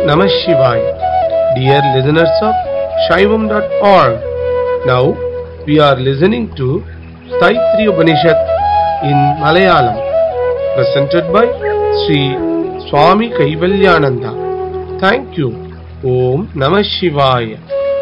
Namah Shivaya. Dear listeners of Shaivam.org, now we are listening to Saitri Upanishad in Malayalam, presented by Sri Swami Kaivalyananda. Thank you. Om Namah Shivaya.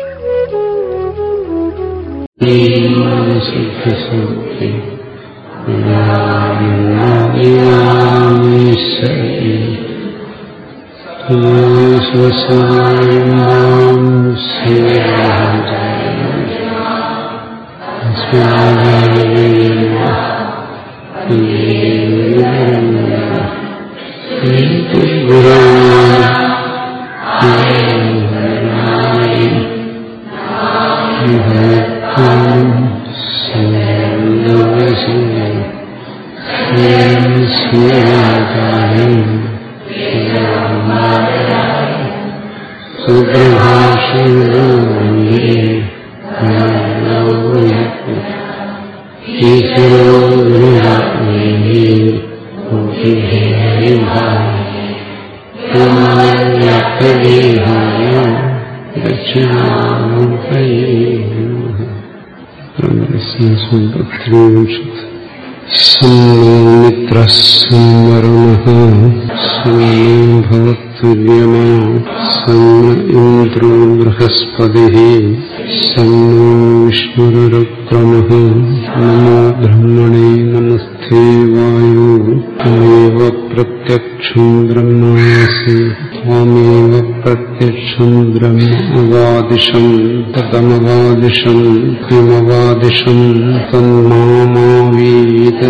മിത്രസ്മരണ ഭവത്തുല്യമാ സന്ന ഇന്ദ്രോ Brihaspati സന്നോ വിഷ്ണുരുക്രമ നമോ ബ്രഹ്മണേ നമസ്തേ വായു ത്വമേവ പ്രത്യക്ഷം ബ്രഹ്മാസി ത്വമേവ പ്രത്യക്ഷം ബ്രഹ്മ അവാദിഷം തതമവാദിഷം കിമവാദിഷം തന്മാമാവീത്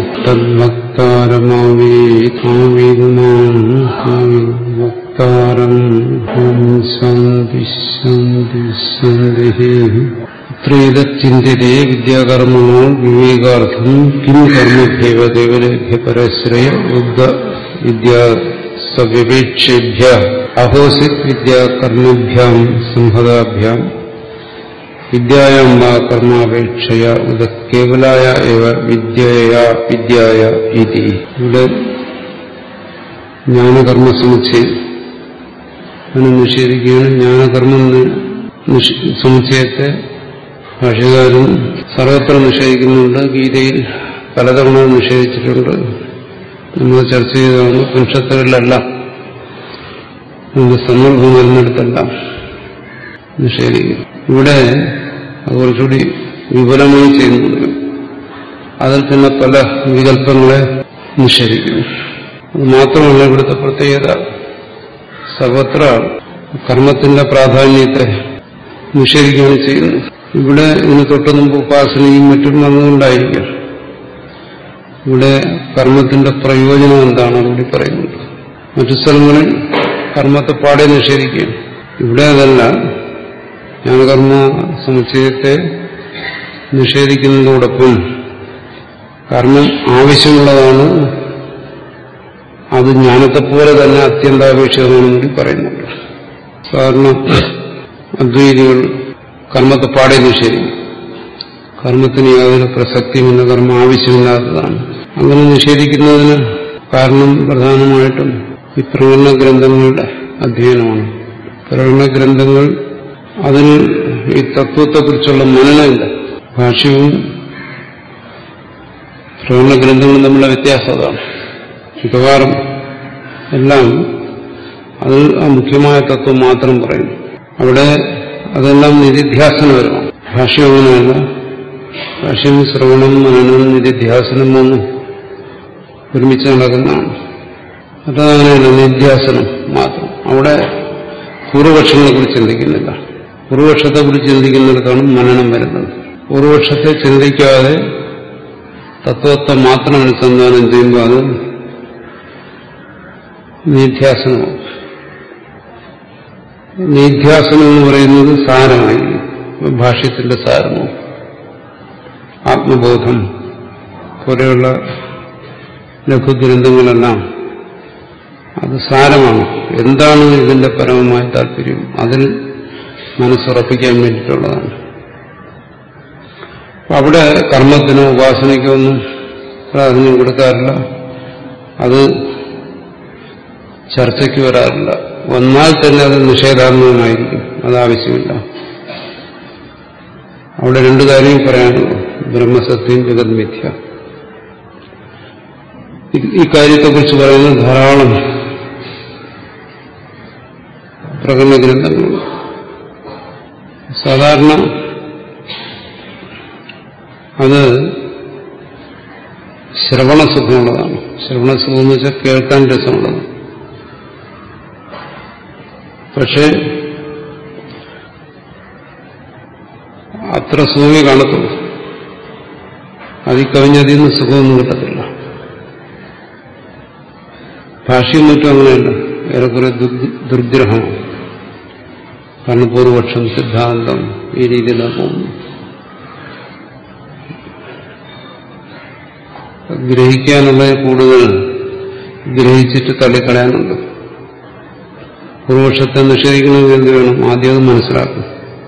തദ്വക്താരമാവീതാവീതുമാം വക്താരം ഓം ശാന്തി ശാന്തി ശാന്തി ത്രേതചിന്തിതേ വിദ്യാകർമ്മണോ വിവേകാർത്ഥം Kim കർമ്മഭ്യവ ദേവലേഭ്യ പരശ്രയ ബുദ്ധ വിദ്യാ സവ്യപേക്ഷേഭ്യ അഹോസിത് വിദ്യാകർമ്മഭ്യാം സംഹതാഭ്യാം വിദ്യായാം വാ കർമാപേക്ഷയ ഉദ കേവലായ ഏവ വിദ്യയാ വിദ്യായ ഇതി ഇവിടെ ജ്ഞാനകർമ്മ സമുച്ചയം അതിനെ നിഷേധിക്കുകയാണ് ജ്ഞാനകർമ്മം സമുച്ചയത്തെ ഭാഷകാരൻ സർവത്ര നിഷേധിക്കുന്നുണ്ട് ഗീതയിൽ പലതവണ നിഷേധിച്ചിട്ടുണ്ട് നമ്മൾ ചർച്ച ചെയ്തതാണ് പുരുഷത്തുകളിലെല്ലാം സന്ദർഭം വരുന്നിടത്തെല്ലാം നിഷേധിക്കും ഇവിടെ അത് കുറച്ചുകൂടി വിപുലമായി ചെയ്യുന്നുണ്ട് അതിൽ തന്നെ പല വികല്പങ്ങളെ നിഷേധിക്കുന്നു അത് മാത്രമല്ല ഇവിടുത്തെ പ്രത്യേകത സർവത്ര കർമ്മത്തിന്റെ പ്രാധാന്യത്തെ നിഷേധിക്കുകയാണ് ചെയ്യുന്നത് ഇവിടെ ഇതിന് തൊട്ട് മുമ്പ് ഉപാസനയും മറ്റും വന്നുകൊണ്ടായിരിക്കും ഇവിടെ കർമ്മത്തിന്റെ പ്രയോജനം എന്താണ് അതുകൂടി പറയുന്നുണ്ട് മറ്റു സ്ഥലങ്ങളിൽ കർമ്മത്തെ പാടെ നിഷേധിക്കുകയാണ് ഇവിടെ അതല്ല ജ്ഞാനകർമ്മ സമുച്ചയത്തെ നിഷേധിക്കുന്നതോടൊപ്പം കർമ്മം ആവശ്യമുള്ളതാണ് അത് ജ്ഞാനത്തെപ്പോലെ തന്നെ അത്യന്താപേക്ഷിതമാണെന്ന് കൂടി പറയുന്നുണ്ട് സാധാരണ അദ്വൈതികൾ കർമ്മത്തെ പാടെ നിഷേധിക്കും കർമ്മത്തിന് യാതൊരു പ്രസക്തിയുമില്ല കർമ്മം ആവശ്യമില്ലാത്തതാണ് അങ്ങനെ നിഷേധിക്കുന്നതിന് കാരണം പ്രധാനമായിട്ടും ഈ പ്രകടന ഗ്രന്ഥങ്ങളുടെ അധ്യയനമാണ് പ്രകടന ഗ്രന്ഥങ്ങൾ അതിന് ഈ തത്വത്തെക്കുറിച്ചുള്ള മനനമില്ല ഭാഷ്യവും പ്രകടന ഗ്രന്ഥങ്ങളും തമ്മിലുള്ള വ്യത്യാസം അതാണ് മിക്കവാറും എല്ലാം അതിൽ ആ മുഖ്യമായ തത്വം മാത്രം പറയുന്നു അവിടെ അതെല്ലാം നിധിധ്യാസനപരമാണ് ഭാഷ്യം അങ്ങനെയല്ല ഭാഷ്യം ശ്രവണം മനനം നിധിധ്യാസനം ഒന്നും ഒരുമിച്ച് നടക്കുന്നതാണ് അതങ്ങനെയല്ല നിധ്യാസനം മാത്രം അവിടെ പൂർവപക്ഷങ്ങളെ കുറിച്ച് ചിന്തിക്കുന്നില്ല പൂർവപക്ഷത്തെ കുറിച്ച് ചിന്തിക്കുന്നിടത്താണ് മനനം വരുന്നത് പൂർവപക്ഷത്തെ ചിന്തിക്കാതെ തത്വത്തെ മാത്രം അനുസന്ധാനം ചെയ്യുമ്പോൾ അത് നിധ്യാസനമാണ് നിധ്യാസനം എന്ന് പറയുന്നത് സാരമായി ഭാഷ്യത്തിന്റെ സാരമോ ആത്മബോധം പോലെയുള്ള ലഘുഗ്രന്ഥങ്ങളെല്ലാം അത് സാരമാണ് എന്താണ് ഇതിന്റെ പരമമായ താല്പര്യം അതിൽ മനസ്സുറപ്പിക്കാൻ വേണ്ടിയിട്ടുള്ളതാണ് അവിടെ കർമ്മത്തിനോ ഉപാസനയ്ക്കോ ഒന്നും പ്രാധാന്യം കൊടുക്കാറില്ല അത് ചർച്ചയ്ക്ക് വരാറില്ല വന്നാൽ തന്നെ അത് നിഷേധാത്മകമായിരിക്കും അത് ആവശ്യമില്ല അവിടെ രണ്ടു കാര്യം പറയാനുള്ളൂ ബ്രഹ്മസത്യം ജഗത് മിഥ്യ ഈ- ഈ കാര്യത്തെക്കുറിച്ച് പറയുന്നത് ധാരാളം പ്രകടന ഗ്രന്ഥങ്ങളുണ്ട് സാധാരണ അത് ശ്രവണസുഖമുള്ളതാണ് ശ്രവണസുഖം എന്ന് വെച്ചാൽ കേൾക്കാൻ രസമുള്ളതാണ് പക്ഷേ അത്ര സുഖമേ കാണത്തുള്ളൂ അതിൽ കവിഞ്ഞതിൽ നിന്ന് സുഖമൊന്നും കിട്ടത്തില്ല ഭാഷയും മറ്റും അങ്ങനെയല്ല ഏറെക്കുറെ ദുഗ്- ദുർഗ്രഹമാണ് കാരണം പൂർവപക്ഷം സിദ്ധാന്തം ഈ രീതിയിലാണ് പോകുന്നു ഗ്രഹിക്കാനുള്ളത് കൂടുതൽ ഗ്രഹിച്ചിട്ട് തള്ളിക്കളയാനുണ്ട് പൂർവപക്ഷത്തെ നിഷേധിക്കണമെങ്കിൽ എന്ത് വേണം ആദ്യം അത് മനസ്സിലാക്കും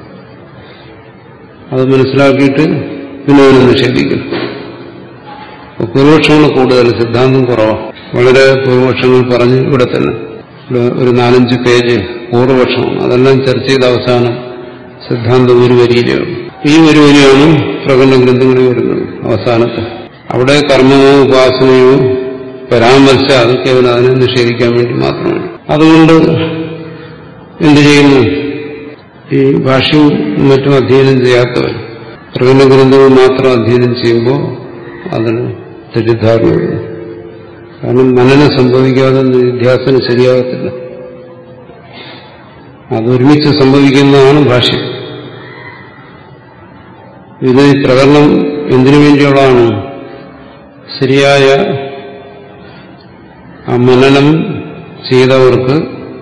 അത് മനസ്സിലാക്കിയിട്ട് പിന്നെ അതിനെ നിഷേധിക്കും അപ്പൊ പൂർവപക്ഷങ്ങൾ കൂടുതൽ സിദ്ധാന്തം കുറവാണ് വളരെ പൂർവപക്ഷങ്ങൾ പറഞ്ഞ് ഇവിടെ തന്നെ ഇവിടെ ഒരു നാലഞ്ച് പേജ് പൂർവപക്ഷമാണ് അതെല്ലാം ചർച്ച ചെയ്ത അവസാനം സിദ്ധാന്തം ഒരു വരിയിലേ ഉള്ളൂ ഈ ഒരു വരിയാണ് പ്രകടന ഗ്രന്ഥങ്ങളിൽ വരുന്നത് അവസാനത്ത് അവിടെ കർമ്മമോ ഉപാസനയോ പരാമർശ അത് കേവലം അതിനെ നിഷേധിക്കാൻ വേണ്ടി മാത്രമാണ് അതുകൊണ്ട് എന്ത് ചെയ്യുന്നു ഈ ഭാഷ്യവും മറ്റും അധ്യയനം ചെയ്യാത്തവൻ പ്രകടന ഗ്രന്ഥങ്ങൾ മാത്രം അധ്യയനം ചെയ്യുമ്പോൾ അതിന് തെറ്റിദ്ധാരണ വരുന്നു കാരണം മനനം സംഭവിക്കാതെ നിധ്യാസനം ശരിയാകത്തില്ല അതൊരുമിച്ച് സംഭവിക്കുന്നതാണ് ഭാഷ്യം ഇത് ഈ പ്രകടനം എന്തിനു വേണ്ടിയുള്ളതാണ് ശരിയായ ആ മനനം ചെയ്തവർക്ക്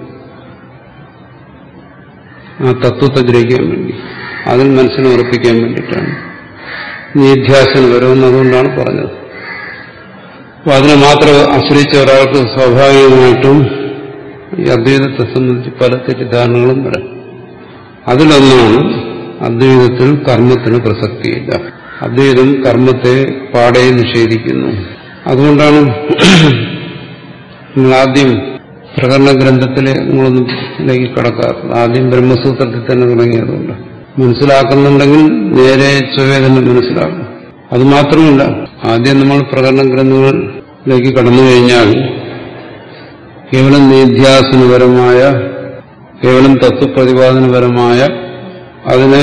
ആ തത്വത്തെ ഗ്രഹിക്കാൻ വേണ്ടി അതിൽ മനസ്സിനെ ഉറപ്പിക്കാൻ വേണ്ടിയിട്ടാണ് നിധ്യാസനം വരുമെന്ന് അതുകൊണ്ടാണ് പറഞ്ഞത് അപ്പൊ അതിനെ മാത്രം ആശ്രയിച്ച ഒരാൾക്ക് സ്വാഭാവികമായിട്ടും ഈ അദ്വൈതത്തെ സംബന്ധിച്ച് പല തെറ്റിദ്ധാരണകളും വരാം അതിലൊന്നാണ് അദ്വൈതത്തിൽ കർമ്മത്തിന് പ്രസക്തിയില്ല അദ്വൈതം കർമ്മത്തെ പാടെ നിഷേധിക്കുന്നു അതുകൊണ്ടാണ് നിങ്ങൾ ആദ്യം പ്രകടന ഗ്രന്ഥത്തിലെ നിങ്ങളൊന്നിലേക്ക് കടക്കാത്തത് ആദ്യം ബ്രഹ്മസൂത്രത്തിൽ തന്നെ തുടങ്ങിയതുകൊണ്ട് മനസ്സിലാക്കുന്നുണ്ടെങ്കിൽ നേരെ ചൊവ്വേ തന്നെ മനസ്സിലാക്കും അത് മാത്രമല്ല ആദ്യം നമ്മൾ പ്രകടന ഗ്രന്ഥങ്ങളിലേക്ക് കടന്നു കഴിഞ്ഞാൽ കേവലം നിധ്യാസനപരമായ കേവലം തത്വപ്രതിപാദനപരമായ അതിനെ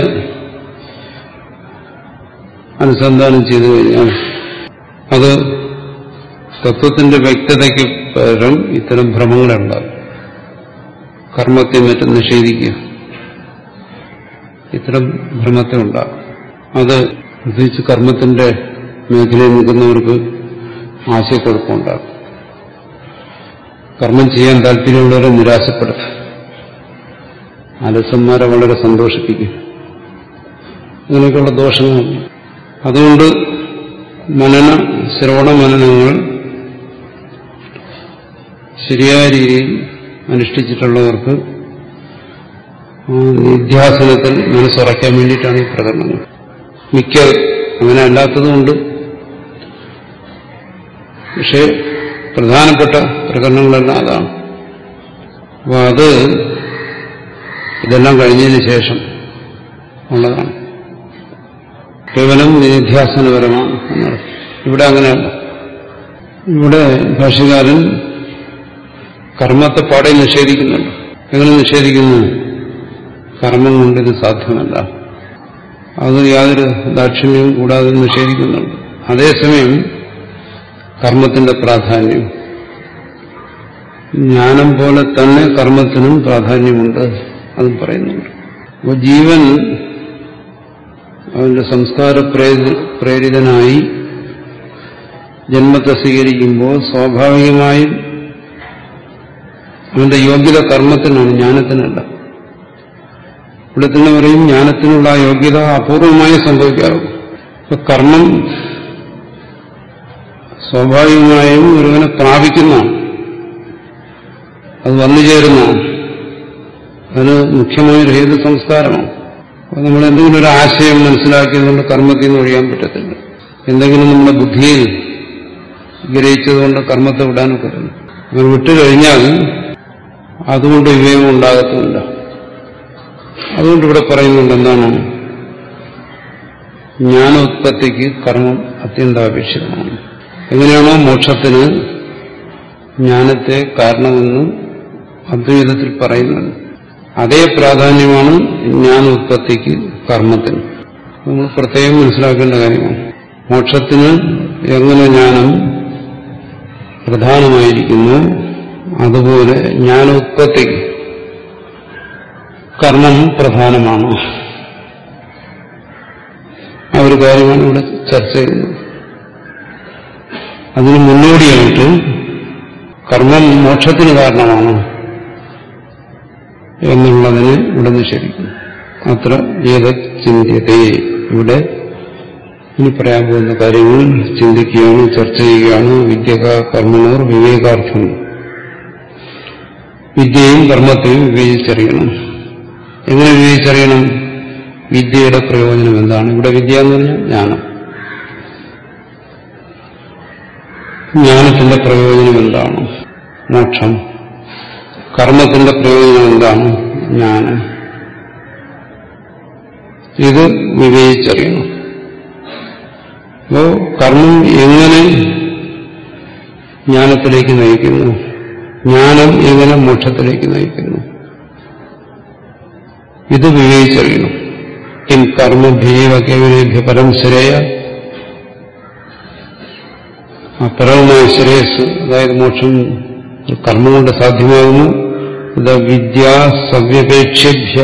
അനുസന്ധാനം ചെയ്തു കഴിഞ്ഞാൽ അത് തത്വത്തിന്റെ വ്യക്തതയ്ക്ക് പകരം ഇത്തരം ഭ്രമങ്ങളുണ്ടാകും കർമ്മത്തെ മറ്റും നിഷേധിക്കുക ഇത്തരം ഭ്രമത്തെ ഉണ്ടാകും അത് പ്രത്യേകിച്ച് കർമ്മത്തിന്റെ മേഖലയിൽ നിൽക്കുന്നവർക്ക് ആശയക്കുഴപ്പമുണ്ടാകും കർമ്മം ചെയ്യാൻ താല്പര്യമുള്ളവരെ നിരാശപ്പെടുത്തും അലസന്മാരെ വളരെ സന്തോഷിപ്പിക്കും അങ്ങനെയൊക്കെയുള്ള ദോഷങ്ങളുണ്ട് അതുകൊണ്ട് മനന ശ്രവണ മനനങ്ങൾ ശരിയായ രീതിയിൽ അനുഷ്ഠിച്ചിട്ടുള്ളവർക്ക് ആ നിധ്യാസനത്തിൽ മനസ്സുറയ്ക്കാൻ വേണ്ടിയിട്ടാണ് ഈ പ്രകടനങ്ങൾ മിക്ക അങ്ങനെ അല്ലാത്തതുകൊണ്ട് പക്ഷേ പ്രധാനപ്പെട്ട പ്രകടനങ്ങളെല്ലാം അതാണ് അപ്പോൾ അത് ഇതെല്ലാം കഴിഞ്ഞതിന് ശേഷം ഉള്ളതാണ് കേവലം നിധ്യാസനപരമാണ് എന്നത് ഇവിടെ അങ്ങനെയല്ല ഇവിടെ ഭാഷകാരൻ കർമ്മത്തെ പാടെ നിഷേധിക്കുന്നുണ്ട് എങ്ങനെ നിഷേധിക്കുന്നു കർമ്മം കൊണ്ട് ഇത് സാധ്യമല്ല അത് യാതൊരു ദാക്ഷിണ്യവും കൂടാതെ നിഷേധിക്കുന്നുണ്ട് അതേസമയം കർമ്മത്തിന്റെ പ്രാധാന്യം ജ്ഞാനം പോലെ തന്നെ കർമ്മത്തിനും പ്രാധാന്യമുണ്ട് അതും പറയുന്നുണ്ട് അപ്പോൾ ജീവൻ അവന്റെ സംസ്കാര പ്രേരിതനായി ജന്മത്തെ സ്വീകരിക്കുമ്പോൾ സ്വാഭാവികമായും അവന്റെ യോഗ്യത കർമ്മത്തിനാണ് ജ്ഞാനത്തിനല്ല ഇവിടെ തന്നെ പറയും ജ്ഞാനത്തിനുള്ള ആ യോഗ്യത അപൂർവമായി സംഭവിക്കാറുള്ളൂ ഇപ്പൊ കർമ്മം സ്വാഭാവികമായും ഒരുവനെ പ്രാപിക്കുന്നതാണ് അത് വന്നു ചേരുന്നതാണ് അതിന് മുഖ്യമായൊരു ഹേതു സംസ്കാരമാണ് അപ്പോൾ നമ്മൾ എന്തെങ്കിലും ഒരു ആശയം മനസ്സിലാക്കിയതുകൊണ്ട് കർമ്മത്തിൽ നിന്ന് ഒഴിയാൻ പറ്റത്തില്ല എന്തെങ്കിലും നമ്മുടെ ബുദ്ധിയിൽ ഗ്രഹിച്ചതുകൊണ്ട് കർമ്മത്തെ വിടാനൊക്കെ അങ്ങനെ വിട്ടുകഴിഞ്ഞാൽ അതുകൊണ്ട് വിവേകം ഉണ്ടാകത്തുമില്ല അതുകൊണ്ട് ഇവിടെ പറയുന്നുണ്ട് എന്താണ് ജ്ഞാനോത്പത്തിക്ക് കർമ്മം അത്യന്താപേക്ഷിതമാണ് എങ്ങനെയാണോ മോക്ഷത്തിന് ജ്ഞാനത്തെ കാരണമെന്ന് അദ്വൈതത്തിൽ പറയുന്നത് അതേ പ്രാധാന്യമാണ് ജ്ഞാനോത്പത്തിക്ക് കർമ്മത്തിന് നമ്മൾ പ്രത്യേകം മനസ്സിലാക്കേണ്ട കാര്യമാണ് മോക്ഷത്തിന് എങ്ങനെ ജ്ഞാനം പ്രധാനമായിരിക്കുന്നു അതുപോലെ ജ്ഞാനോത്പത്തിക്ക് കർമ്മം പ്രധാനമാണ് ആ ഒരു കാര്യമാണ് ഇവിടെ ചർച്ച ചെയ്യുന്നത് അതിന് മുന്നോടിയായിട്ട് കർമ്മം മോക്ഷത്തിന് കാരണമാണ് എന്നുള്ളതിന് ഇവിടെ നിഷേധിക്കുന്നു അത്ര ഏത് ചിന്തിയതേ ഇവിടെ ഇനി പറയാൻ പോകുന്ന കാര്യങ്ങൾ ചിന്തിക്കുകയാണ് ചർച്ച ചെയ്യുകയാണ് വിദ്യക കർമ്മണോർ വിവേകാർത്ഥം വിദ്യയും കർമ്മത്തെയും വിവേചിച്ചറിയണം എങ്ങനെ വിവേചിച്ചറിയണം വിദ്യയുടെ പ്രയോജനം എന്താണ് ഇവിടെ വിദ്യ എന്ന് പറഞ്ഞാൽ ജ്ഞാനം ജ്ഞാനത്തിന്റെ പ്രയോജനം എന്താണ് മോക്ഷം കർമ്മത്തിന്റെ പ്രയോജനം എന്താണ് ജ്ഞാനം ഇത് വിവേചിച്ചറിയണം അപ്പോ കർമ്മം എങ്ങനെ ജ്ഞാനത്തിലേക്ക് നയിക്കുന്നു ജ്ഞാനം എങ്ങനെ മോക്ഷത്തിലേക്ക് നയിക്കുന്നു ഇത് വിവേചിച്ചറിയണം കിം കർമ്മഭ്യവ കേവലേഭ്യ പരം ശ്രേയ ആ പരവുമായ ശ്രേയസ് അതായത് മോക്ഷം കർമ്മം കൊണ്ട് സാധ്യമാകുന്നു ഇത് വിദ്യാ സവ്യപേക്ഷഭ്യ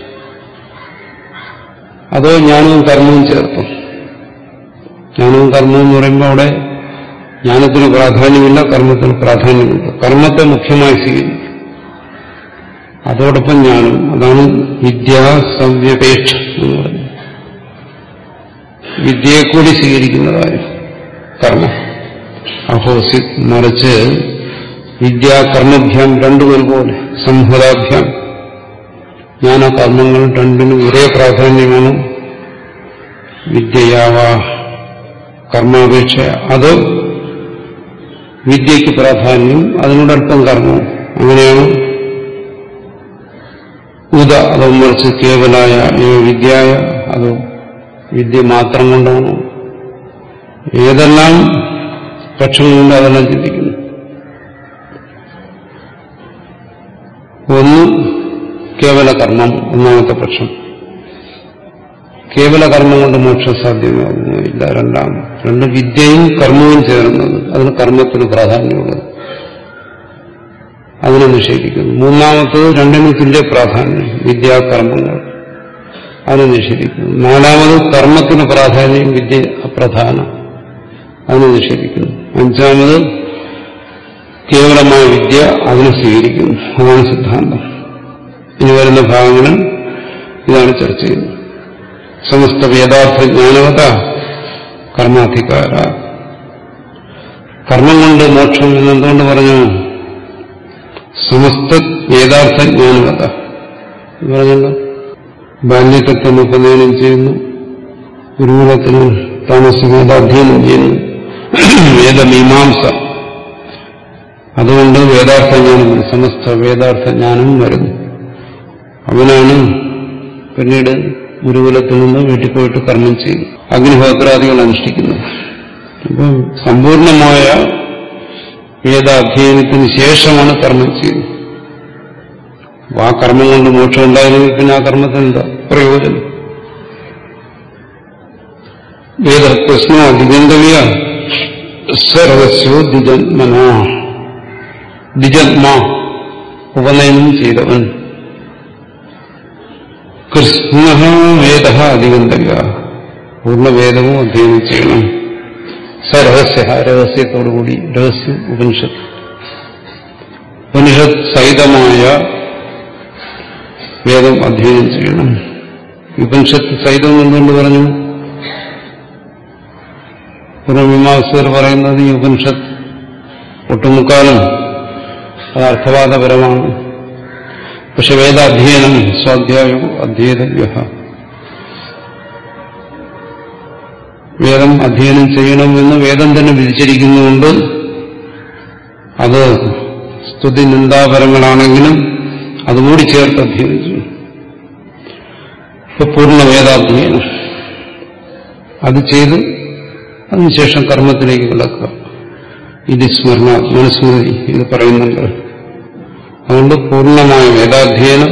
അതോ ജ്ഞാനവും കർമ്മവും ചേർത്തും ജ്ഞാനവും കർമ്മവും എന്ന് പറയുമ്പോൾ അവിടെ ജ്ഞാനത്തിന് പ്രാധാന്യമില്ല കർമ്മത്തിന് പ്രാധാന്യമുണ്ട് കർമ്മത്തെ മുഖ്യമായി സ്വീകരിക്കും അതോടൊപ്പം ജ്ഞാനം അതാണ് വിദ്യാ സവ്യപേക്ഷ എന്ന് പറയുന്നത് വിദ്യയെ കൂടി സ്വീകരിക്കുന്നതായ കർമ്മം അഹോസി മറിച്ച് വിദ്യാകർമ്മഭ്യാം രണ്ടും ഒരുപോലെ സംഹതാഭ്യാം ജ്ഞാന കർമ്മങ്ങൾ രണ്ടിനും ഒരേ പ്രാധാന്യമാണ് വിദ്യയാവ കർമാപേക്ഷ അത് വിദ്യയ്ക്ക് പ്രാധാന്യം അതിനോടൊപ്പം കർമ്മവും അങ്ങനെയാണ് ഉദ അതോ മറിച്ച് കേവലായ ഏവ വിദ്യായ അതോ വിദ്യ മാത്രം കൊണ്ടാണോ ഏതെല്ലാം പക്ഷങ്ങളുണ്ട് അതെല്ലാം ചിന്തിക്കുന്നു ഒന്ന് കേവല കർമ്മം ഒന്നാമത്തെ പക്ഷം കേവല കർമ്മം കൊണ്ട് മോക്ഷം സാധ്യമാകുന്നു ഇല്ല രണ്ടാം രണ്ട് വിദ്യയും കർമ്മവും ചേർന്നത് അതിന് കർമ്മത്തിന് പ്രാധാന്യമുള്ളത് അതിനെ നിഷേധിക്കുന്നു മൂന്നാമത്തത് രണ്ടിനും തുല്യ പ്രാധാന്യം വിദ്യാകർമ്മങ്ങൾ അതിനെ നിഷേധിക്കുന്നു നാലാമത് കർമ്മത്തിന് പ്രാധാന്യം വിദ്യ അപ്രധാനം അതിനെ നിഷേധിക്കുന്നു അഞ്ചാമത് കേവലമായ വിദ്യ അതിനെ സ്വീകരിക്കുന്നു അതാണ് സിദ്ധാന്തം ഇനി വരുന്ന ഭാഗങ്ങളിൽ ഇതാണ് ചർച്ച ചെയ്യുന്നത് സമസ്ത വേദാർത്ഥ ജ്ഞാനവത കർമാധികാര കർമ്മം കൊണ്ട് മോക്ഷം എന്നെന്തുകൊണ്ട് പറഞ്ഞു സമസ്ത വേദാർത്ഥ ജ്ഞാനവത പറഞ്ഞല്ലോ ബാല്യത്തെ തന്നെ ഉപനയനം ചെയ്യുന്നു ഗുരുകുലത്തിന് താമസിക്കുന്നത് അധ്യയനം ചെയ്യുന്നു വേദമീമാംസ അതുകൊണ്ട് വേദാർത്ഥജ്ഞാനം സമസ്ത വേദാർത്ഥജ്ഞാനം വരുന്നു അവനാണ് പിന്നീട് ഗുരുകുലത്തിൽ നിന്ന് വീട്ടിൽ പോയിട്ട് കർമ്മം ചെയ്യും അഗ്നിഹോത്രാദികൾ അനുഷ്ഠിക്കുന്നു അപ്പം സമ്പൂർണമായ വേദാധ്യയനത്തിന് ശേഷമാണ് കർമ്മം ചെയ്യുന്നത് ആ കർമ്മം കൊണ്ട് മോക്ഷം ഉണ്ടായിരുന്നെങ്കിൽ പിന്നെ ആ കർമ്മത്തിന് എന്താ പ്രയോജനം വേദപ്രശ്നോ അധികന്തവ്യ സർവസ്യോ ദ്വിജന്മന ദ്വിജന്മ ഉപനയനം ചെയ്തവൻ കൃഷ്ണ വേദ അധികന്തവ്യ പൂർണ്ണവേദവും അധ്യയനം ചെയ്യണം സരഹസ്യ രഹസ്യത്തോടുകൂടി രഹസ്യം ഉപനിഷത്ത് ഉപനിഷത്ത് സഹിതമായ വേദം അധ്യയനം ചെയ്യണം ഉപനിഷത്ത് സഹിതം എന്തുകൊണ്ട് പറഞ്ഞു പൂർവമീമാംസകർ പറയുന്നത് ഈ ഉപനിഷത്ത് ഒട്ടുമുക്കാലും അത് അർത്ഥവാദപരമാണ് പക്ഷെ വേദാധ്യയനം സ്വാധ്യായവും അധ്യേതവ്യ വേദം അധ്യയനം ചെയ്യണമെന്ന് വേദം തന്നെ വിധിച്ചിരിക്കുന്നുകൊണ്ട് അത് സ്തുതി നിന്ദാപരങ്ങളാണെങ്കിലും അതുകൂടി ചേർത്ത് അധ്യയനം ചെയ്യണം ഇപ്പൊ പൂർണ്ണ വേദാധ്യയനം അത് ചെയ്ത് അതിനുശേഷം കർമ്മത്തിലേക്ക് കിടക്കുക ഇത് സ്മരണ മനസ്മൃതി ഇത് പറയുന്നുണ്ട് അതുകൊണ്ട് പൂർണ്ണമായ വേദാധ്യയനം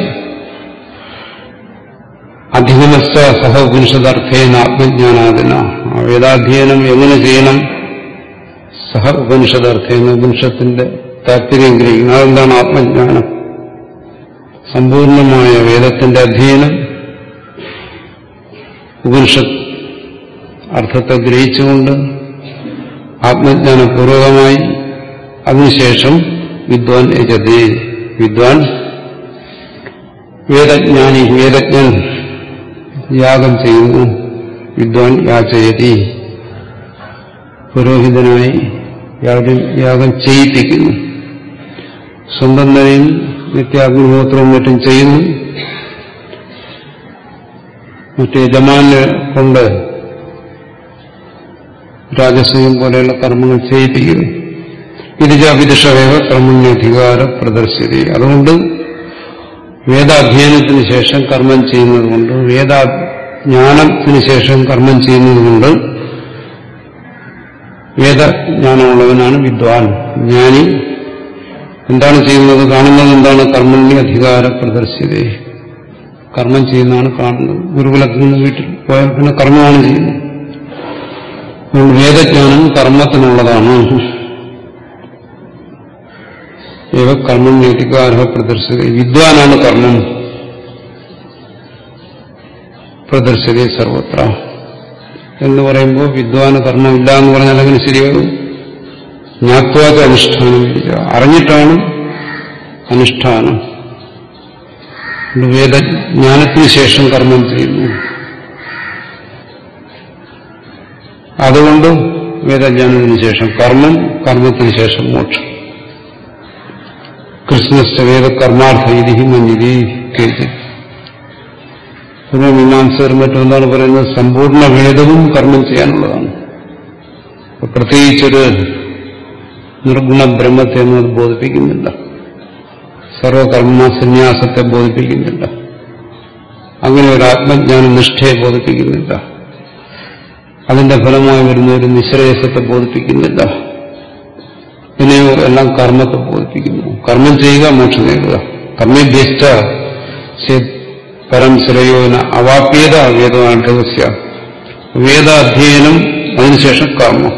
അധികമസ്ത സഹ ഉപനിഷദാർത്ഥേന ആത്മജ്ഞാനാദിന ആ വേദാധ്യയനം എങ്ങനെ ചെയ്യണം സഹ ഉപനിഷദാർത്ഥേന ഉപനിഷത്തിന്റെ താല്പര്യം ഗ്രഹിക്കണം അതെന്താണ് ആത്മജ്ഞാനം സമ്പൂർണമായ വേദത്തിന്റെ അധ്യയനം ഉപനിഷത്ത് അർത്ഥത്തെ ഗ്രഹിച്ചുകൊണ്ട് ആത്മജ്ഞാനപൂർവകമായി അതിനുശേഷം വിദ്വാൻ യജതേ വിദ്വാൻ വേദജ്ഞാനി വേദജ്ഞൻ യാഗം ചെയ്യുന്നു വിദ്വാൻ യാചയതി പുരോഹിതനായി യാഗം യാഗം ചെയ്യിപ്പിക്കുന്നു സ്വന്തം നിലയിൽ നിത്യാഗ്നിഹോത്രവും മറ്റും ചെയ്യുന്നു മറ്റേ യജമാനെ കൊണ്ട് രാജസൂയം പോലെയുള്ള കർമ്മങ്ങൾ ചെയ്യിപ്പിക്കുന്നു ഇതിജാവിദുഷവേവ കർമ്മണ്യധികാര പ്രദർശിതി അതുകൊണ്ട് വേദാധ്യയനത്തിന് ശേഷം കർമ്മം ചെയ്യുന്നത് കൊണ്ട് വേദജ്ഞാനത്തിന് ശേഷം കർമ്മം ചെയ്യുന്നത് കൊണ്ട് വേദജ്ഞാനമുള്ളവനാണ് വിദ്വാൻ ജ്ഞാനി എന്താണ് ചെയ്യുന്നത് കാണുന്നത് എന്താണ് കർമ്മണ്യ അധികാര പ്രദർശിത കർമ്മം ചെയ്യുന്നതാണ് കാണുന്നത് ഗുരുകുലത്തിൽ നിന്ന് വീട്ടിൽ പോയാൽ പിന്നെ കർമ്മമാണ് ചെയ്യുന്നത് അതുകൊണ്ട് വേദജ്ഞാനം കർമ്മത്തിനുള്ളതാണ് ഏവ കർമ്മണ്യധികാര പ്രദർശിത വിദ്വാനാണ് കർമ്മം പ്രദർശിത സർവത്ര എന്ന് പറയുമ്പോൾ വിദ്വാന് കർമ്മമില്ല എന്ന് പറഞ്ഞാൽ അങ്ങനെ ശരിയാകും ജ്ഞാത്വാച അനുഷ്ഠാനം അറിഞ്ഞിട്ടാണ് അനുഷ്ഠാനം വേദജ്ഞാനത്തിന് ശേഷം കർമ്മം ചെയ്യുന്നു അതുകൊണ്ട് വേദജ്ഞാനത്തിന് ശേഷം കർമ്മം കർമ്മത്തിന് ശേഷം മോക്ഷം കൃഷ്ണസ്ഥ വേദകർമാർത്ഥ ഇതി മഞ്ഞിരി കേൾക്കും പൂർവമീമാംസകർ മറ്റെന്താണ് പറയുന്നത് സമ്പൂർണ്ണ വേദവും കർമ്മം ചെയ്യാനുള്ളതാണ് പ്രത്യേകിച്ചൊരു നിർഗുണ ബ്രഹ്മത്തെ എന്നത് ബോധിപ്പിക്കുന്നില്ല സർവകർമ്മ സന്യാസത്തെ ബോധിപ്പിക്കുന്നില്ല അങ്ങനെ ഒരു ആത്മജ്ഞാന നിഷ്ഠയെ ബോധിപ്പിക്കുന്നില്ല അതിന്റെ ഫലമായി വരുന്ന ഒരു നിശ്രേയസത്തെ ബോധിപ്പിക്കുന്നില്ല പിന്നെയോ എല്ലാം കർമ്മത്തെ ബോധിപ്പിക്കുന്നു കർമ്മം ചെയ്യുക മോക്ഷം നേടുക കർമ്മഭ്യഷ്ട പരം ശ്രയോന അവാപ്യത വേദമാണ്ഡവസ്യ വേദാധ്യയനം അതിനുശേഷം കർമ്മം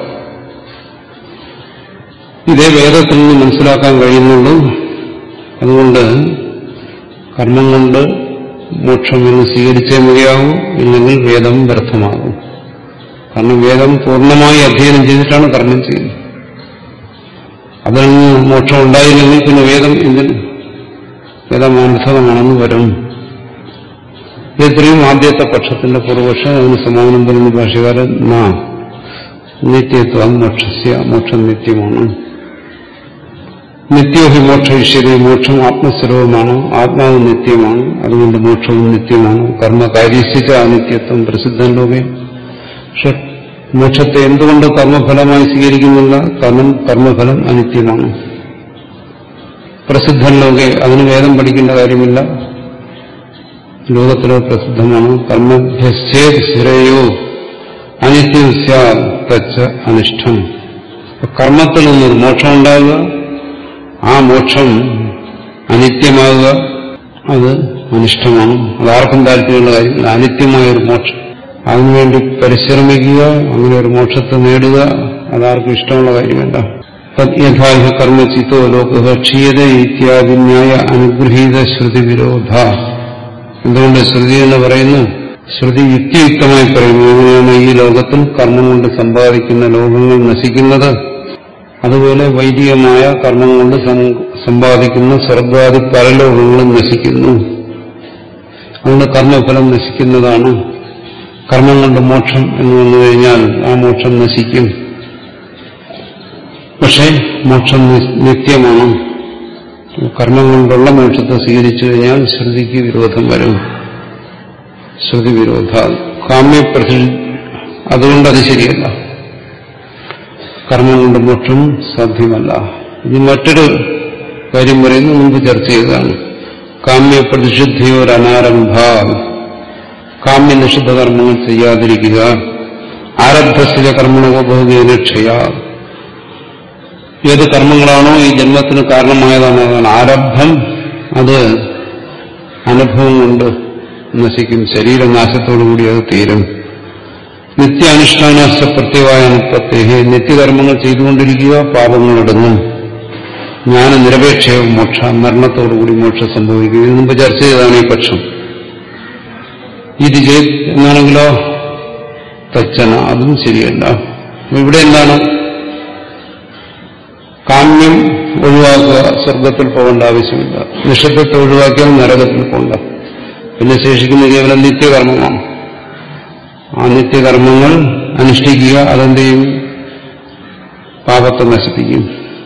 ഇതേ വേദത്തിൽ നിന്ന് മനസ്സിലാക്കാൻ കഴിയുന്നുള്ളൂ അതുകൊണ്ട് കർമ്മം കൊണ്ട് മോക്ഷം എന്ന് സ്വീകരിച്ചേ മതിയാകൂ ഇല്ലെങ്കിൽ വേദം വ്യർത്ഥമാകും കാരണം വേദം പൂർണ്ണമായി അധ്യയനം ചെയ്തിട്ടാണ് കർമ്മം ചെയ്യുന്നത് അതിൽ നിന്ന് മോക്ഷം ഉണ്ടായില്ലെങ്കിൽ പിന്നെ വേദം എന്തിന് വേദം അനർത്ഥകമാണെന്ന് വരും ഇത്രയും ആദ്യത്തെ പക്ഷത്തിന്റെ പൂർവപക്ഷം അതിന് സമാധാനം പറയുന്ന ഭാഷകാരൻ നാ നിത്യത്വം മോക്ഷസ്യ മോക്ഷം നിത്യമാണ് നിത്യോഹി മോക്ഷയിഷ്യതി മോക്ഷം ആത്മസ്വരൂപമാണ് ആത്മാവ് നിത്യമാണ് അതുകൊണ്ട് മോക്ഷവും നിത്യമാണ് കർമ്മകാര്യസ്ഥിച്ച അനിത്യത്വം പ്രസിദ്ധം ലോകെ പക്ഷെ മോക്ഷത്തെ എന്തുകൊണ്ട് കർമ്മഫലമായി സ്വീകരിക്കുന്നില്ല കാരണം കർമ്മഫലം അനിത്യമാണ് പ്രസിദ്ധം ലോകെ അതിന് വേദം പഠിക്കേണ്ട കാര്യമില്ല ലോകത്തിലെ പ്രസിദ്ധമാണ് കർമ്മഭ്യശ്ചേത് ശ്രേയോ അനിത്യം സ്യാച്ച അനിഷ്ടം കർമ്മത്തിൽ നിന്നൊരു മോക്ഷം ഉണ്ടാവുക ആ മോക്ഷം അനിത്യമാകുക അത് അനിഷ്ടമാണ് അതാർക്കും താല്പര്യമുള്ള കാര്യമില്ല അനിത്യമായ ഒരു മോക്ഷം അതിനുവേണ്ടി പരിശ്രമിക്കുക അങ്ങനെ ഒരു മോക്ഷത്തെ നേടുക അതാർക്കും ഇഷ്ടമുള്ള കാര്യമല്ല യഥാഹ കർമ്മചിത്തോ ലോക ക്ഷീയത ഇത്യാദി ന്യായ അനുഗ്രഹീത ശ്രുതി വിരോധ എന്തുകൊണ്ട് ശ്രുതി എന്ന് പറയുന്നു ശ്രുതി യുക്തിയുക്തമായി പറയുന്നു എങ്ങനെയാണ് ഈ ലോകത്തിൽ കർമ്മം കൊണ്ട് സമ്പാദിക്കുന്ന ലോകങ്ങൾ നശിക്കുന്നത് അതുപോലെ വൈദികമായ കർമ്മം കൊണ്ട് സമ്പാദിക്കുന്ന സ്വർഗാദി പരലോകങ്ങളും നശിക്കുന്നു അതുകൊണ്ട് കർമ്മഫലം നശിക്കുന്നതാണ് കർമ്മം കൊണ്ട് മോക്ഷം എന്ന് വന്നു കഴിഞ്ഞാൽ ആ മോക്ഷം നശിക്കും പക്ഷേ മോക്ഷം നിത്യമാണ് കർമ്മം കൊണ്ടുള്ള മോക്ഷത്തെ സ്വീകരിച്ചു കഴിഞ്ഞാൽ ശ്രുതിക്ക് വിരോധം വരും ശ്രുതി വിരോധ കാമ്യപ്രതി അതുകൊണ്ട് അത് ശരിയല്ല കർമ്മം കൊണ്ട് മോക്ഷം സാധ്യമല്ല ഇനി മറ്റൊരു കാര്യം പറയുന്നു മുമ്പ് ചർച്ച ചെയ്തതാണ് കാമ്യപ്രതിഷുദ്ധിയോരനാരംഭ കാമ്യനിഷിദ്ധ കർമ്മങ്ങൾ ചെയ്യാതിരിക്കുക ആരബ്ധസ്ഥിത കർമ്മണോപഭോഗേന ക്ഷയ ഏത് കർമ്മങ്ങളാണോ ഈ ജന്മത്തിന് കാരണമായതാണ് അതാണ് ആരബ്ധം അത് അനുഭവം കൊണ്ട് നശിക്കും ശരീരനാശത്തോടുകൂടി അത് തീരും നിത്യാനുഷ്ഠാനാശ പ്രത്യവായ പ്രത്യേക നിത്യകർമ്മങ്ങൾ ചെയ്തുകൊണ്ടിരിക്കുക പാപങ്ങൾ ഒടുങ്ങും ജ്ഞാന നിരപേക്ഷവും മോക്ഷ മരണത്തോടുകൂടി മോക്ഷം സംഭവിക്കും ഇത് മുമ്പ് ചർച്ച ചെയ്തതാണ് ഈ പക്ഷം ഇത് ചെയ്ത് എന്നാണെങ്കിലോ തച്ചന അതും ശരിയല്ല അപ്പൊ ഇവിടെ എന്താണ് കാമ്യം ഒഴിവാക്കുക സ്വർഗത്തിൽ പോകേണ്ട ആവശ്യമില്ല നിഷദ്ധത്തെ ഒഴിവാക്കിയാൽ നരകത്തിൽ പോകണ്ട പിന്നെ ശേഷിക്കുന്ന കേവലം നിത്യകർമ്മമാണ് ആ നിത്യകർമ്മങ്ങൾ അനുഷ്ഠിക്കുക അതെന്ത് ചെയ്യും പാപത്തെ നശിപ്പിക്കും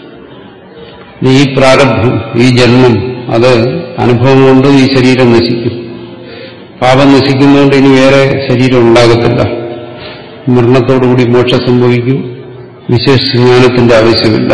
ഈ പ്രാരബ്ധം ഈ ജന്മം അത് അനുഭവം കൊണ്ട് ഈ ശരീരം നശിക്കും പാപം നശിക്കുന്നതുകൊണ്ട് ഇനി വേറെ ശരീരം ഉണ്ടാകത്തില്ല മരണത്തോടുകൂടി മോക്ഷം സംഭവിക്കും വിശേഷ ജ്ഞാനത്തിന്റെ ആവശ്യമില്ല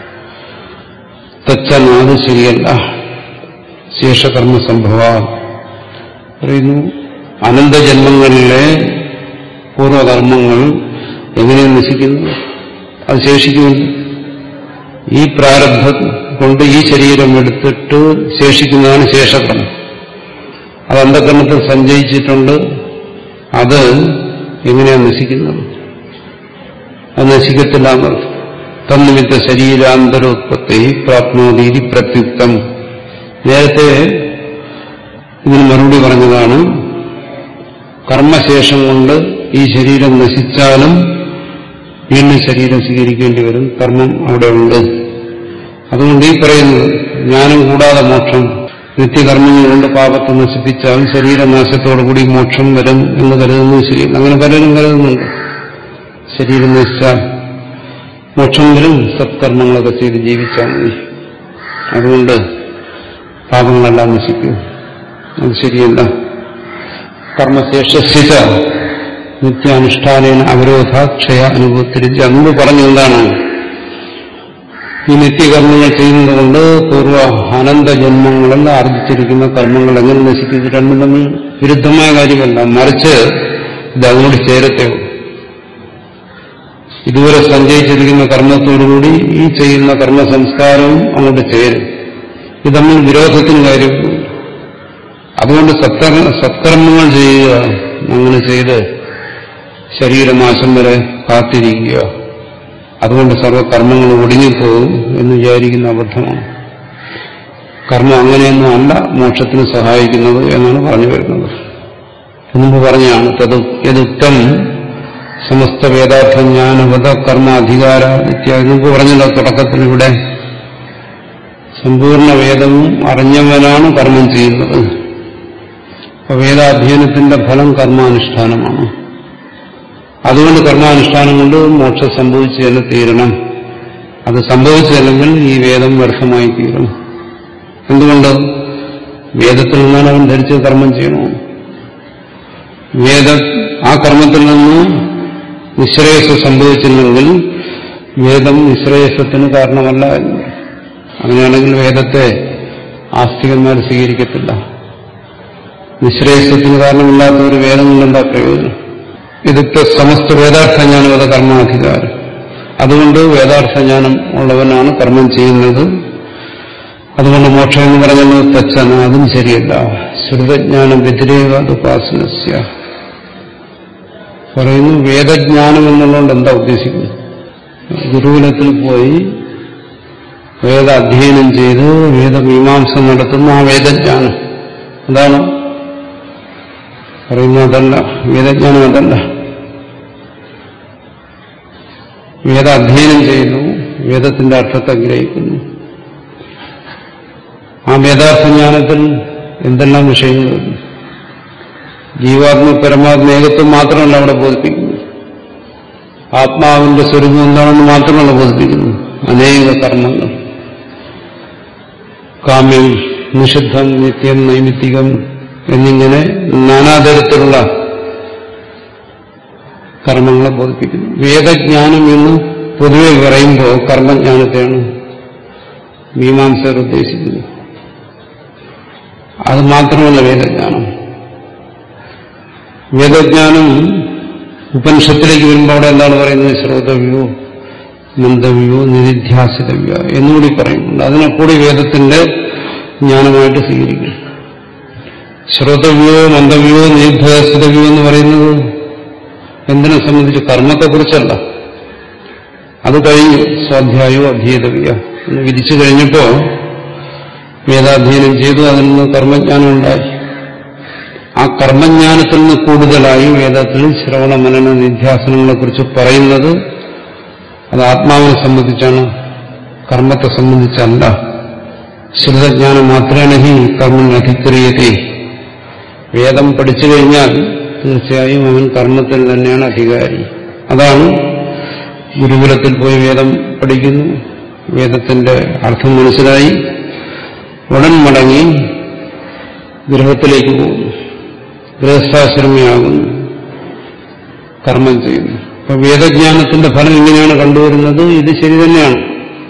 തച്ചാൽ അത് ശരിയല്ല ശേഷകർമ്മ സംഭവ പറയുന്നു അനന്തജന്മങ്ങളിലെ പൂർവകർമ്മങ്ങൾ എങ്ങനെ നശിക്കുന്നു അത് ശേഷിക്കുമല്ലോ ഈ പ്രാരബ്ധം കൊണ്ട് ഈ ശരീരം എടുത്തിട്ട് ശേഷിക്കുന്നതാണ് ശേഷകർമ്മം അത് അന്ധകരണത്തിൽ സഞ്ചയിച്ചിട്ടുണ്ട് അത് എങ്ങനെയാണ് നശിക്കുന്നത് അത് നശിക്കത്തില്ല എന്നർത്ഥം തന്നിമിത്ത ശരീരാന്തരോത്പത്തി പ്രാപ്നോദീതി പ്രത്യുക്തം നേരത്തെ ഇതിന് മറുപടി പറഞ്ഞതാണ് കർമ്മശേഷം കൊണ്ട് ഈ ശരീരം നശിച്ചാലും വീണ്ടും ശരീരം സ്വീകരിക്കേണ്ടി വരും കർമ്മം അവിടെ ഉണ്ട് അതുകൊണ്ട് ഈ പറയുന്നത് ജ്ഞാനം കൂടാതെ മോക്ഷം നിത്യകർമ്മങ്ങൾ കൊണ്ട് പാപത്തെ നശിപ്പിച്ചാൽ ശരീരനാശത്തോടുകൂടി മോക്ഷം വരും എന്ന് കരുതുന്നത് ശരിയല്ല അങ്ങനെ പലരും കരുതുന്നുണ്ട് ശരീരം നശിച്ചാൽ മോക്ഷം വരും സത്കർമ്മങ്ങളൊക്കെ ചെയ്ത് ജീവിച്ചാൽ മതി അതുകൊണ്ട് പാപങ്ങളെല്ലാം നശിക്കും അത് ശരിയല്ല കർമ്മശേഷിച്ച നിത്യാനുഷ്ഠാനേന അവരോധാക്ഷയ അനുഭവത്തിരിച്ച് അന്ന് പറഞ്ഞെന്താണ് ഈ നിത്യകർമ്മങ്ങൾ ചെയ്യുന്നതുകൊണ്ട് പൂർവ്വ അനന്ത ജന്മങ്ങളിൽ ആർജിച്ചിരിക്കുന്ന കർമ്മങ്ങൾ എങ്ങനെ നശിക്കും ഇത് രണ്ടും തമ്മിൽ വിരുദ്ധമായ കാര്യമല്ല മറിച്ച് ഇത് അതിനോട് ചേരത്തെ ഇതുവരെ സഞ്ചയിച്ചിരിക്കുന്ന കർമ്മത്തോടുകൂടി ഈ ചെയ്യുന്ന കർമ്മ സംസ്കാരവും അങ്ങോട്ട് ചേരും ഇത് തമ്മിൽ വിരോധത്തിന് കാര്യമില്ല അതുകൊണ്ട് സത്കർമ്മ സത്കർമ്മങ്ങൾ ചെയ്യുക അങ്ങനെ ചെയ്ത് ശരീരനാശം വരെ കാത്തിരിക്കുക അതുകൊണ്ട് സർവ്വകർമ്മങ്ങൾ ഒടുങ്ങിപ്പോകും എന്ന് വിചാരിക്കുന്ന അബദ്ധമാണ് കർമ്മം അങ്ങനെയൊന്നും അല്ല മോക്ഷത്തിന് സഹായിക്കുന്നത് എന്നാണ് പറഞ്ഞു വരുന്നത് മുമ്പ് പറഞ്ഞാണ് തത് യദുക്തം സമസ്ത വേദാർത്ഥ ജ്ഞാനവത കർമ്മ അധികാര ഇത്യാദി മുമ്പ് പറഞ്ഞല്ലോ തുടക്കത്തിൽ ഇവിടെ സമ്പൂർണ്ണ വേദവും അറിഞ്ഞവനാണ് കർമ്മം ചെയ്യുന്നത് അപ്പൊ വേദാധ്യയനത്തിന്റെ ഫലം കർമാനുഷ്ഠാനമാണ് അതുകൊണ്ട് കർമാനുഷ്ഠാനം കൊണ്ട് മോക്ഷം സംഭവിച്ചു തന്നെ തീരണം അത് സംഭവിച്ചില്ലെങ്കിൽ ഈ വേദം വ്യർത്ഥമായി തീരും എന്തുകൊണ്ട് വേദത്തിൽ നിന്നാണ് അവൻ ധരിച്ച് കർമ്മം ചെയ്യണോ വേദ ആ കർമ്മത്തിൽ നിന്ന് നിശ്രേയസ് സംഭവിച്ചില്ലെങ്കിൽ വേദം നിശ്രേയസത്തിന് കാരണമല്ല എന്ന് അങ്ങനെയാണെങ്കിൽ വേദത്തെ ആസ്തികന്മാർ സ്വീകരിക്കത്തില്ല നിശ്രേയസത്തിന് കാരണമില്ലാത്ത ഒരു വേദം കൊണ്ടെന്താ പ്രയോജനം ഇതൊക്കെ സമസ്ത വേദാർത്ഥജ്ഞാനം അത് കർമാധികാരം അതുകൊണ്ട് വേദാർത്ഥജ്ഞാനം ഉള്ളവനാണ് കർമ്മം ചെയ്യുന്നത് അതുകൊണ്ട് മോക്ഷം എന്ന് പറഞ്ഞത് തച്ചന അതും ശരിയല്ല ശ്രുതജ്ഞാനം വ്യതിരേക ഉപാസനസ്യ പറയുന്നു വേദജ്ഞാനം എന്നുള്ളതുകൊണ്ട് എന്താ ഉദ്ദേശിക്കുന്നത് ഗുരുകുലത്തിൽ പോയി വേദ അധ്യയനം ചെയ്ത് വേദമീമാംസ നടത്തുന്ന ആ വേദജ്ഞാനം എന്താണ് പറയുന്നത് അതല്ല വേദജ്ഞാനം അതല്ല വേദ അധ്യയനം ചെയ്യുന്നു വേദത്തിന്റെ അർത്ഥത്തെ ഗ്രഹിക്കുന്നു ആ വേദാർത്ഥജ്ഞാനത്തിൽ എന്തെല്ലാം വിഷയങ്ങളുണ്ട് ജീവാത്മ പരമാത്മ ഏകത്വം മാത്രമല്ല അവിടെ ബോധിപ്പിക്കുന്നു ആത്മാവിന്റെ സ്വരൂപം എന്താണെന്ന് മാത്രമല്ല ബോധിപ്പിക്കുന്നു അനേക കർമ്മങ്ങൾ കാമ്യം നിഷിദ്ധം നിത്യം നൈമിത്തികം എന്നിങ്ങനെ നാനാതരത്തിലുള്ള കർമ്മങ്ങളെ ബോധിപ്പിക്കുന്നു വേദജ്ഞാനം എന്ന് പൊതുവെ പറയുമ്പോൾ കർമ്മജ്ഞാനത്തെയാണ് മീമാംസകർ ഉദ്ദേശിക്കുന്നത് അത് മാത്രമല്ല വേദജ്ഞാനം വേദജ്ഞാനം ഉപനിഷത്തിലേക്ക് വരുമ്പോൾ അവിടെ എന്താണ് പറയുന്നത് ശ്രോതവ്യോ മന്ദവ്യോ നിധിധ്യാസിതവ്യോ എന്നുകൂടി പറയുന്നുണ്ട് അതിനെ കൂടി വേദത്തിന്റെ ജ്ഞാനമായിട്ട് സ്വീകരിക്കും ശ്രോതവ്യോ മന്ദവ്യോ നിധ്യാസിതവ്യോ എന്ന് പറയുന്നത് എന്തിനെ സംബന്ധിച്ച് കർമ്മത്തെക്കുറിച്ചല്ല അത് കഴിഞ്ഞു സ്വാധ്യായോ അധ്യേതവ്യ എന്ന് വിധിച്ചു കഴിഞ്ഞപ്പോ വേദാധ്യയനം ചെയ്തു അതിൽ നിന്ന് കർമ്മജ്ഞാനം ഉണ്ടായി ആ കർമ്മജ്ഞാനത്തിൽ നിന്ന് കൂടുതലായി വേദത്തിൽ ശ്രവണ മനന നിധ്യാസനങ്ങളെ കുറിച്ച് പറയുന്നത് അത് ആത്മാവിനെ സംബന്ധിച്ചാണ് കർമ്മത്തെ സംബന്ധിച്ചല്ല ശ്രുതജ്ഞാനം മാത്രമാണ് ഹി കർമ്മൻ അധിക്രിയത്തെ വേദം പഠിച്ചു കഴിഞ്ഞാൽ തീർച്ചയായും അവൻ കർമ്മത്തിൽ തന്നെയാണ് അധികാരി അതാണ് ഗുരുകുലത്തിൽ പോയി വേദം പഠിക്കുന്നു വേദത്തിന്റെ അർത്ഥം മനസ്സിലായി ഉടൻ മടങ്ങി ഗൃഹത്തിലേക്ക് പോകുന്നു ഗൃഹസ്ഥാശ്രമിയാകുന്നു കർമ്മം ചെയ്യുന്നു അപ്പൊ വേദജ്ഞാനത്തിന്റെ ഫലം ഇങ്ങനെയാണ് കണ്ടുവരുന്നത് ഇത് ശരി തന്നെയാണ്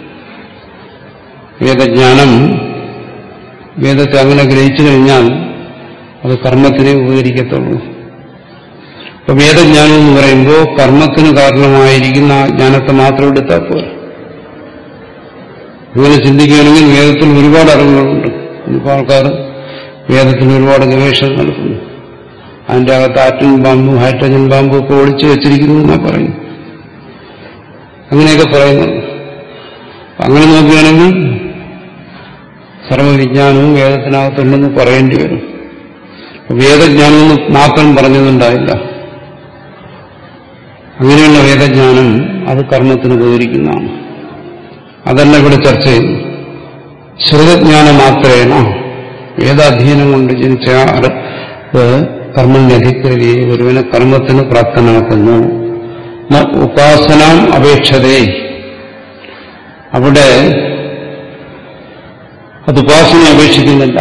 വേദജ്ഞാനം വേദത്തെ അങ്ങനെ ഗ്രഹിച്ചു കഴിഞ്ഞാൽ അത് കർമ്മത്തിനെ ഉപകരിക്കത്തുള്ളൂ അപ്പൊ വേദജ്ഞാനം എന്ന് പറയുമ്പോൾ കർമ്മത്തിന് കാരണമായിരിക്കുന്ന ആ ജ്ഞാനത്തെ മാത്രം എടുത്താൽ പോരാ അങ്ങനെ ചിന്തിക്കുകയാണെങ്കിൽ വേദത്തിൽ ഒരുപാട് അറിവുകളുണ്ട് ഇന്നിപ്പോൾ ആൾക്കാർ വേദത്തിന് ഒരുപാട് ഗവേഷണം നടത്തുന്നു അതിന്റെ അകത്ത് ആറ്റം ബാമ്പും ഹൈഡ്രജൻ ബാമ്പും ഒക്കെ ഒളിച്ചു വെച്ചിരിക്കുന്നു എന്നാ പറയുന്നു അങ്ങനെയൊക്കെ പറയുന്നുണ്ട് അങ്ങനെ നോക്കുകയാണെങ്കിൽ സർവവിജ്ഞാനവും വേദത്തിനകത്തുണ്ടെന്ന് പറയേണ്ടി വരും വേദജ്ഞാനമെന്ന് മാത്രം പറഞ്ഞതുണ്ടായില്ല അങ്ങനെയുള്ള വേദജ്ഞാനം അത് കർമ്മത്തിന് ഉപകരിക്കുന്നതാണ് അതല്ല ഇവിടെ ചർച്ച ചെയ്യുന്നു ശ്രുതജ്ഞാനം മാത്രേന വേദാധ്യയനം കൊണ്ട് ജനിച്ച കർമ്മന്യധിക്രിയെ ഒരുവനെ കർമ്മത്തിന് പ്രാപ്തനാക്കുന്നു ഉപാസനാം അപേക്ഷതേ അവിടെ അത് ഉപാസന അപേക്ഷിക്കുന്നില്ല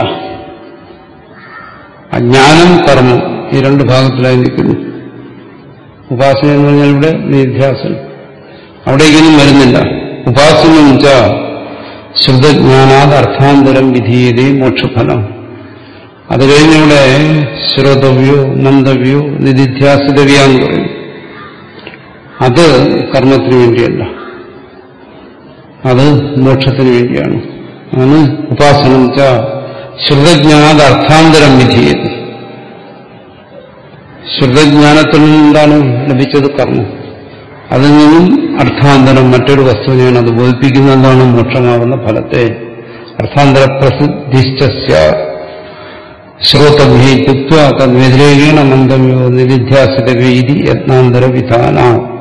അജ്ഞാനം കർമ്മം ഈ രണ്ട് ഭാഗത്തിലായി നിൽക്കുന്നു ഉപാസന എന്ന് പറഞ്ഞാൽ ഇവിടെ നിധ്യാസനം അവിടേക്കൊന്നും വരുന്നില്ല ഉപാസന എന്ന് വെച്ചാൽ ശ്രുതജ്ഞാനാത് അർത്ഥാന്തരം വിധീയതേ മോക്ഷഫലം അത് കഴിഞ്ഞിവിടെ ശ്രോതവ്യോ മന്ദവ്യോ നിധിധ്യാസിതവ്യ എന്ന് പറയും അത് കർമ്മത്തിന് വേണ്ടിയല്ല അത് മോക്ഷത്തിന് വേണ്ടിയാണ് ആണ് ഉപാസനം വെച്ച ശ്രുതജ്ഞാനാത് അർത്ഥാന്തരം വിധീയത ശ്രുതജ്ഞാനത്തിൽ നിന്നെന്താണ് ലഭിച്ചത് കർമ്മം അതിൽ നിന്നും അർത്ഥാന്തരം മറ്റൊരു വസ്തുവിനെയാണ് അത് ബോധിപ്പിക്കുന്നതാണ് മോക്ഷമാകുന്ന ഫലത്തെ അർത്ഥാന്തര പ്രസിദ്ധിശ്ച ശ്രോതഭ്യത്വ തദ്വ്യതിരേകേണ മന്ദവ്യോ നിധിധ്യാസിതവീതി യത്നാന്തര വിധാന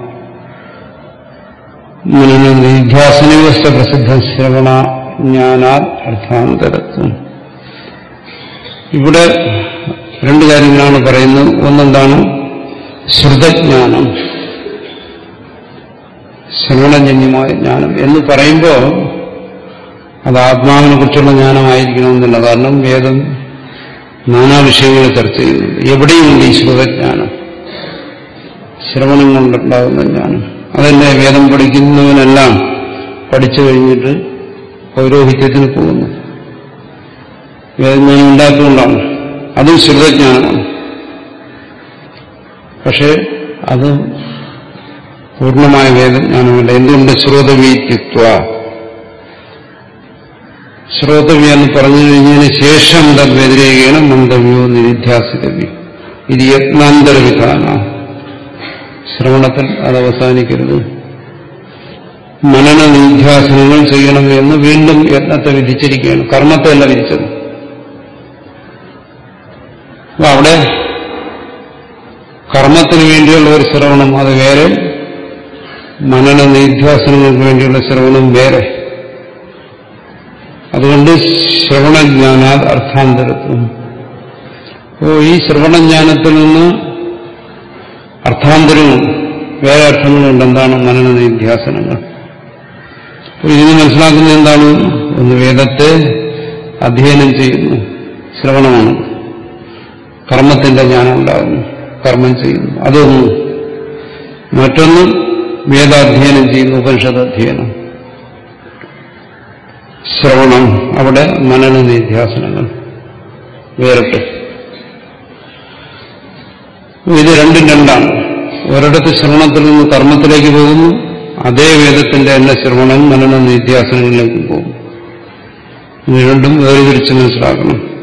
നിധ്യാസനവസ്ഥ പ്രസിദ്ധ ശ്രവണ ജ്ഞാനാ അർത്ഥാന്തരത്വം ഇവിടെ രണ്ടു കാര്യങ്ങളാണ് പറയുന്നത് ഒന്നെന്താണ് ശ്രുതജ്ഞാനം ശ്രവണജന്യമായ ജ്ഞാനം എന്ന് പറയുമ്പോൾ അത് ആത്മാവിനെ കുറിച്ചുള്ള ജ്ഞാനമായിരിക്കണമെന്നില്ല കാരണം വേദം നാനാ വിഷയങ്ങളെ ചർച്ച ചെയ്യുന്നുണ്ട് എവിടെയുണ്ട് ഈ ശ്രുതജ്ഞാനം ശ്രവണം കൊണ്ടുണ്ടാകുന്ന ജ്ഞാനം അതന്നെ വേദം പഠിക്കുന്നവനെല്ലാം പഠിച്ചു കഴിഞ്ഞിട്ട് പൗരോഹിത്യത്തിന് പോകുന്നു വേദജ്ഞാനം ഉണ്ടാക്കുകൊണ്ടാണ് അതും ശ്രുതജ്ഞാനമാണ് പക്ഷേ അത് പൂർണ്ണമായ വേദജ്ഞാനമല്ല എന്തുകൊണ്ട് ശ്രോതവീത്യത്വ ശ്രോതവ്യ എന്ന് പറഞ്ഞു കഴിഞ്ഞതിന് ശേഷം തദ്വ്യതിരേകയാണ് മന്ദവ്യോ നിരിധ്യാസിതവ്യോ ഇത് യത്നാന്തരവിധാന ശ്രവണത്തിൽ അത് അവസാനിക്കരുത് മനന നിധ്യാസനങ്ങൾ ചെയ്യണം എന്ന് വീണ്ടും യത്നത്തെ വിധിച്ചിരിക്കുകയാണ് കർമ്മത്തെ അല്ല വിധിച്ചത് അപ്പൊ അവിടെ കർമ്മത്തിന് വേണ്ടിയുള്ള ഒരു ശ്രവണം അത് വേറെ മനന നിധ്യാസനങ്ങൾക്ക് വേണ്ടിയുള്ള ശ്രവണം വേറെ അതുകൊണ്ട് ശ്രവണജ്ഞാനാത് അർത്ഥാന്തരത്വം അപ്പോ ഈ ശ്രവണജ്ഞാനത്തിൽ നിന്ന് അർത്ഥാന്തരവും വേറെ അർത്ഥങ്ങളുണ്ട് എന്താണ് മനന നിധ്യാസനങ്ങൾ അപ്പോൾ ഇതിന് മനസ്സിലാക്കുന്നത് എന്താണ് ഒന്ന് വേദത്തെ അധ്യയനം ചെയ്യുന്നു ശ്രവണമാണ് കർമ്മത്തിന്റെ ജ്ഞാനം ഉണ്ടാകുന്നു കർമ്മം ചെയ്യുന്നു അതൊന്ന് മറ്റൊന്ന് വേദാധ്യയനം ചെയ്യുന്നു ഉപനിഷത്ത് അധ്യയനം ശ്രവണം അവിടെ മനന നിധ്യാസനങ്ങൾ വേറിട്ട് ഇത് രണ്ടും രണ്ടാണ് ഒരിടത്ത് ശ്രവണത്തിൽ നിന്ന് കർമ്മത്തിലേക്ക് പോകുന്നു അതേ വേദത്തിന്റെ തന്നെ ശ്രവണം മനന നിത്യാസനങ്ങളിലേക്ക് പോകും ഇത് രണ്ടും വേർതിരിച്ച് മനസ്സിലാക്കണം